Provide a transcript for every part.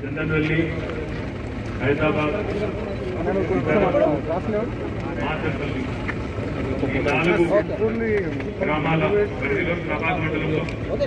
చందనవల్లి హైదరాబాద్ మాచర్పల్లి ఈ నాలుగు గ్రామాల పరిధిలో ప్రభాత్ మండలంలో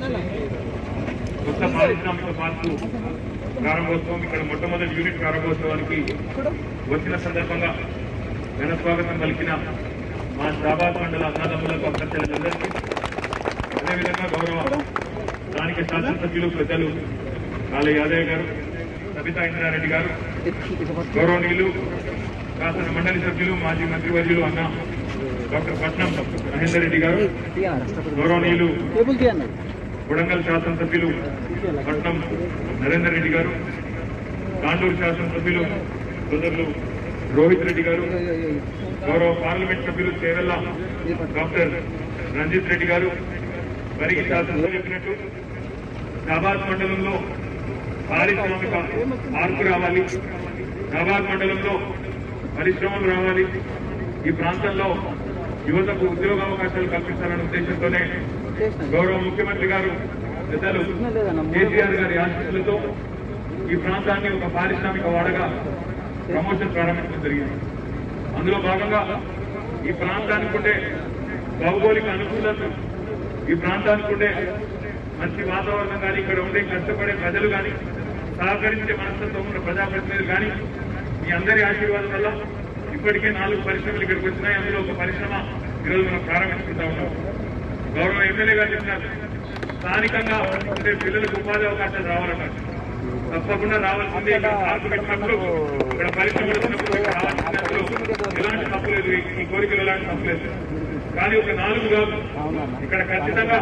కొత్త పారిశ్రామిక పార్కు ప్రారంభోత్సవం ఇక్కడ మొట్టమొదటి యూనిట్ ప్రారంభోత్సవానికి వచ్చిన సందర్భంగా ఘన స్వాగతం పలికిన మా షాబాద్ మండల అన్నదమ్ములకు అభ్యర్థులందరికీ అదేవిధంగా గౌరవ స్థానిక శాసనసభ్యులు పెద్దలు కాళ యాదయ్య గారు సబితా ఇంద్రారెడ్డి గారు గౌరవనీయులు శాసన మండలి సభ్యులు మాజీ మంత్రివర్యులు అన్న డాక్టర్ పట్నం మహేందర్ రెడ్డి గారు గౌరవనీయులు కొడంగల్ శాసనసభ్యులు పట్నం నరేందర్ రెడ్డి గారు తాండూరు శాసనసభ్యులు సోదరులు రోహిత్ రెడ్డి గారు గౌరవ పార్లమెంట్ సభ్యులు చేవెల్ల డాక్టర్ రంజిత్ రెడ్డి గారు పరిగి శాసనసభ చెప్పినట్టు షాబాద్ మండలంలో పారిశ్రామిక మార్పు రావాలి షాబాద్ మండలంలో పరిశ్రమలు రావాలి ఈ ప్రాంతంలో యువతకు ఉద్యోగ అవకాశాలు కల్పించాలనే ఉద్దేశంతోనే గౌరవ ముఖ్యమంత్రి గారు పెద్దలు కేసీఆర్ గారి ఆశీస్సులతో ఈ ప్రాంతాన్ని ఒక పారిశ్రామిక వాడగా ప్రమోషన్ ప్రారంభించడం జరిగింది అందులో భాగంగా ఈ ప్రాంతానికి ఉండే భౌగోళిక అనుకూలతలు ఈ ప్రాంతానికి ఉండే మంచి వాతావరణం కానీ ఇక్కడ ఉండే కష్టపడే ప్రజలు కానీ సహకరించే మనస్తత్వం ఉన్న ప్రజాప్రతినిధులు కానీ మీ అందరి ఆశీర్వాదం వల్ల ఇప్పటికే నాలుగు పరిశ్రమలు ఇక్కడికి వచ్చినాయి అందులో ఒక పరిశ్రమ ఈరోజు మనం ప్రారంభించుకుంటా ఉన్నాం గౌరవ ఎమ్మెల్యే గారు చెప్పినారు స్థానికంగా ఉండే పిల్లలకు ఉపాధి అవకాశాలు రావాలన్నారు తప్పకుండా రావాల్సిందే ఇక్కడ పార్కు పెట్టినప్పుడు ఇక్కడ పరిశ్రమలు వచ్చినప్పుడు ఇక్కడ రావాల్సినప్పుడు ఎలాంటి తప్పు లేదు ఈ- ఈ కోరికలు ఎలాంటి తప్పు లేదు కానీ ఒక నాలుగు కాదు ఇక్కడ ఖచ్చితంగా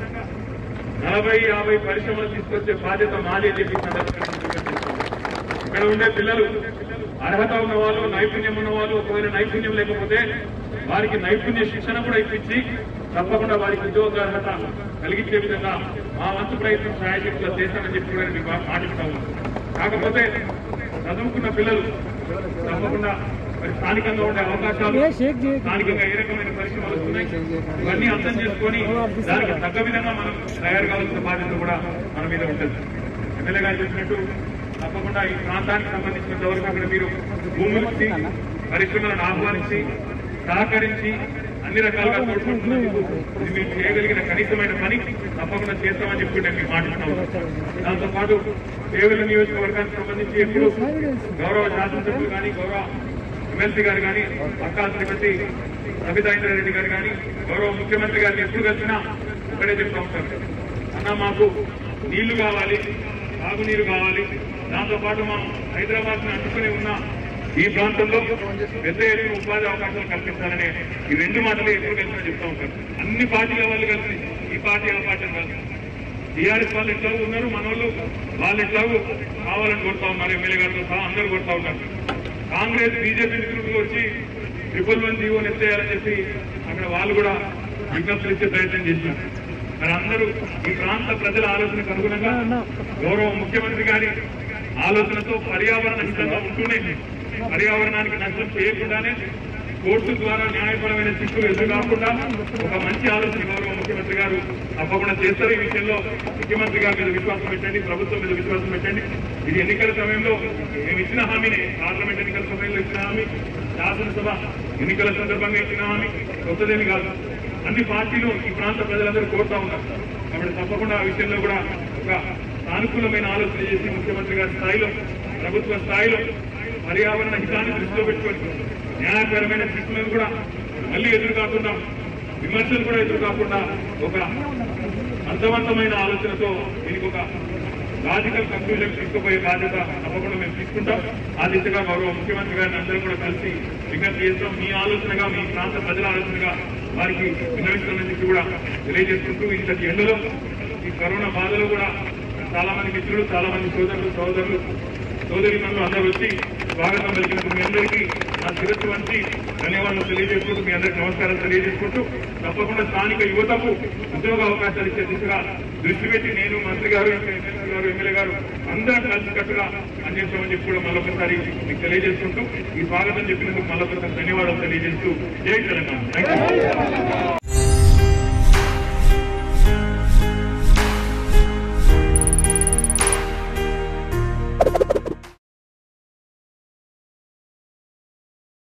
నలభై యాభై పరిశ్రమలు తీసుకొచ్చే బాధ్యత మాది అని చెప్పి ఈ సందర్భంగా నేను తెలియజేస్తున్నాను. ఇక్కడ ఉండే పిల్లలు అర్హత ఉన్న వాళ్ళు నైపుణ్యం ఉన్న వాళ్ళు ఒకవేళ నైపుణ్యం లేకపోతే వారికి నైపుణ్య శిక్షణ కూడా ఇప్పించి తప్పకుండా వారికి ఉద్యోగ అర్హత కలిగించే విధంగా మా వంతు ప్రయత్నం సాయశక్తిలో చేశానని చెప్పి కూడా మీకు మాటిస్తాము కాకపోతే చదువుకున్న పిల్లలు తప్పకుండా మరి స్థానికంగా ఉండే అవకాశాలు స్థానికంగా ఏ రకమైన పరిశ్రమలు వస్తున్నాయి ఇవన్నీ అర్థం చేసుకొని దానికి తగ్గ విధంగా మనం తయారు కావాల్సిన బాధ్యత కూడా మన మీద ఉంటుంది ఎమ్మెల్యే గారు చెప్పినట్టు తప్పకుండా ఈ ప్రాంతానికి సంబంధించినంత వరకు అక్కడ మీరు భూములు ఇచ్చి పరిశ్రమలను ఆహ్వానించి సహకరించి అన్ని రకాలుగా తోడ్పడుతున్నందుకు ఇది మీరు చేయగలిగిన కనీసమైన పని తప్పకుండా చేస్తామని చెప్పి నేను మీకు మాటిస్తున్నాను దాంతో పాటు కేవల నియోజకవర్గానికి సంబంధించి ఎప్పుడు గౌరవ శాసనసభ్యులు కానీ గౌరవ ఎమ్మెల్సీ గారు కానీ అక్కా శ్రీమతి సబితా ఇంద్రారెడ్డి గారు కానీ గౌరవ ముఖ్యమంత్రి గారిని ఎప్పుడు కలిసినా ఒకటే చెప్తా ఉంటారు అన్న మాకు నీళ్లు కావాలి తాగునీరు కావాలి దాంతో పాటు మనం హైదరాబాద్ ని అంటుకుని ఉన్న ఈ ప్రాంతంలో పెద్ద ఎత్తున ఉపాధి అవకాశాలు కల్పించాలనే ఈ రెండు మాటలు ఎప్పుడు కలిసినా చెప్తా ఉంటారు అన్ని పార్టీల వాళ్ళు కలిసి ఈ పార్టీ ఆ పార్టీ అని కాదు టీఆర్ఎస్ వాళ్ళు ఎట్లాగో ఉన్నారు మన వాళ్ళు వాళ్ళు ఎట్లాగో కావాలని కొడతా ఉన్నారు ఎమ్మెల్యే గారితో సహా అందరూ కొడతా ఉన్నారు కాంగ్రెస్ బీజేపీ మిత్రులు వచ్చి ట్రిపుల్ వన్ జీవో ఎత్తేయాలని చెప్పి అక్కడ వాళ్ళు కూడా విజ్ఞప్తులు ఇచ్చే ప్రయత్నం చేసినారు మరి అందరూ ఈ ప్రాంత ప్రజల ఆలోచనకు అనుగుణంగా గౌరవ ముఖ్యమంత్రి గారి ఆలోచనతో పర్యావరణ హితంగా ఉంటూనే పర్యావరణానికి నష్టం చేయకుండానే కోర్టు ద్వారా న్యాయపరమైన చిక్కులు ఎదురు కాకుండా ఒక మంచి ఆలోచన గౌరవ ముఖ్యమంత్రి గారు తప్పకుండా చేస్తారు ఈ విషయంలో ముఖ్యమంత్రి గారి మీద విశ్వాసం పెట్టండి ప్రభుత్వం మీద విశ్వాసం పెట్టండి ఇది ఎన్నికల సమయంలో మేము ఇచ్చిన హామీనే పార్లమెంట్ ఎన్నికల సమయంలో ఇచ్చిన హామీ శాసనసభ ఎన్నికల సందర్భంగా ఇచ్చిన హామీ కొత్తదేమి కాదు అన్ని పార్టీలు ఈ ప్రాంత ప్రజలందరూ కోరుతా ఉన్నారు కాబట్టి తప్పకుండా ఆ విషయంలో కూడా ఒక సానుకూలమైన ఆలోచన చేసి ముఖ్యమంత్రి గారి స్థాయిలో ప్రభుత్వ స్థాయిలో పర్యావరణ హితాన్ని దృష్టిలో పెట్టుకొని న్యాయపరమైన చిక్కులను కూడా మళ్ళీ ఎదురు కాకుండా విమర్శలు కూడా ఎదురు కాకుండా ఒక అర్థవంతమైన ఆలోచనతో దీనికి ఒక లాజికల్ కంక్లూజన్ తీసుకుపోయే బాధ్యత తప్పకుండా మేము తీసుకుంటాం ఆ దిశగా గౌరవ ముఖ్యమంత్రి గారిని అందరం కూడా కలిసి విజ్ఞప్తి చేస్తాం మీ ఆలోచనగా మీ ప్రాంత ప్రజల ఆలోచనగా వారికి విన్నవిస్తామని చెప్పి కూడా తెలియజేసుకుంటూ ఇంతటి ఎండలో ఈ కరోనా బాధలో కూడా చాలా మంది మిత్రులు చాలా మంది సోదరులు సోదరులు సోదరి మనులు అందరూ వచ్చి స్వాగతం పలికినందుకు మీ అందరికీ నా శిరస్సు వంచి ధన్యవాదాలు తెలియజేసుకుంటూ మీ అందరికీ నమస్కారాలు తెలియజేసుకుంటూ తప్పకుండా స్థానిక యువతకు ఉద్యోగ అవకాశాలు ఇచ్చే దిశగా దృష్టి పెట్టి నేను మంత్రి గారు ఇంకా ఎమ్మెల్సీ గారు ఎమ్మెల్యే గారు అందరం కలిసికట్టుగా పనిచేస్తామని చెప్పి కూడా మళ్ళొకసారి మీకు తెలియజేసుకుంటూ ఈ స్వాగతం చెప్పినందుకు మళ్ళొకసారి ధన్యవాదాలు తెలియజేస్తూ జై తెలంగాణ థ్యాంక్ యూ